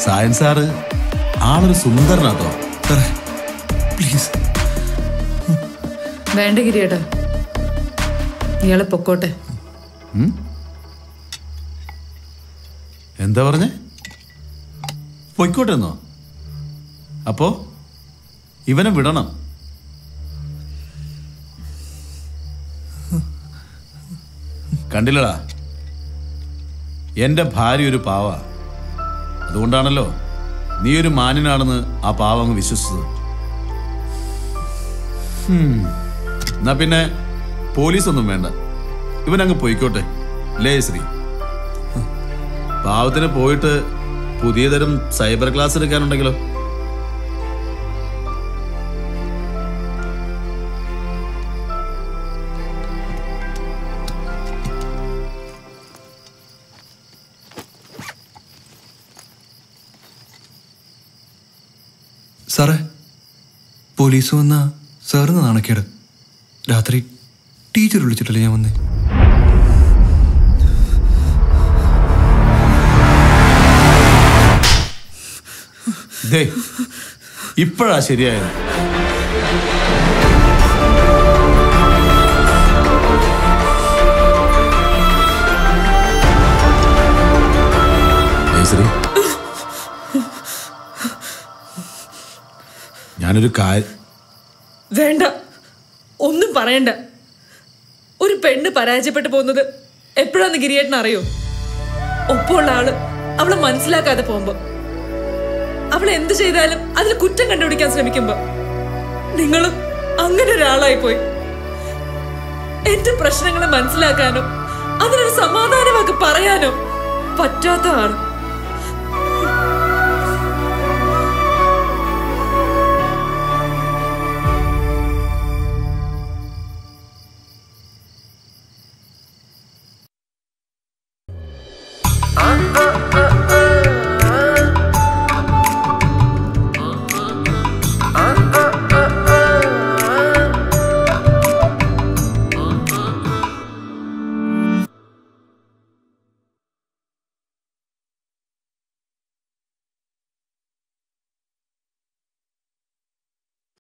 സായൻ sir ആളൊരു സുന്ദരനാട്ടോ സാറേ please വേണ്ട ഗിരിയേട്ടാ ഇയാളെ പൊക്കോട്ടെ എന്താ പറഞ്ഞേ പൊയ്ക്കോട്ടെ എന്നോ അപ്പോ ഇവനെ വിടണം കണ്ടില്ലടാ എന്റെ ഭാര്യ ഒരു പാവ അതുകൊണ്ടാണല്ലോ നീ ഒരു മാന്യനാണെന്ന് ആ പാവ അങ്ങ് വിശ്വസിച്ചത് ഹും. എന്നാ പിന്നെ പോലീസ് ഒന്നും വേണ്ട ഇവനങ്ങ് പൊയ്ക്കോട്ടെ ലേ ശ്രീ പാവത്തിന് പോയിട്ട് പുതിയ തരം സൈബർ ക്ലാസ് എടുക്കാനുണ്ടെങ്കിലോ സാറേ പോലീസ് വന്ന സാറിന് നാണക്കേട് രാത്രി ടീച്ചർ വിളിച്ചിട്ടല്ലേ ഞാൻ വന്നേ ദേ ഇപ്പോഴാ ശരിയായത് ഏയ് ശ്രീ ഞാനൊരു കാര്യം വേണ്ട ഒന്നും പറയണ്ട ഒരു പെണ്ണ് പരാജയപ്പെട്ടു പോകുന്നത് എപ്പോഴാന്ന് ഗിരിയേട്ടൻ അറിയോ ഒപ്പമുള്ള ആള് അവളെ മനസ്സിലാക്കാതെ പോകുമ്പോ അവൾ എന്ത് ചെയ്താലും അതിൽ കുറ്റം കണ്ടുപിടിക്കാൻ ശ്രമിക്കുമ്പോ നിങ്ങളും അങ്ങനെ ഒരാളായി പോയി എന്റെ പ്രശ്നങ്ങളെ മനസ്സിലാക്കാനോ അതിനൊരു സമാധാനമാക്കി പറയാനോ പറ്റാത്ത ആള്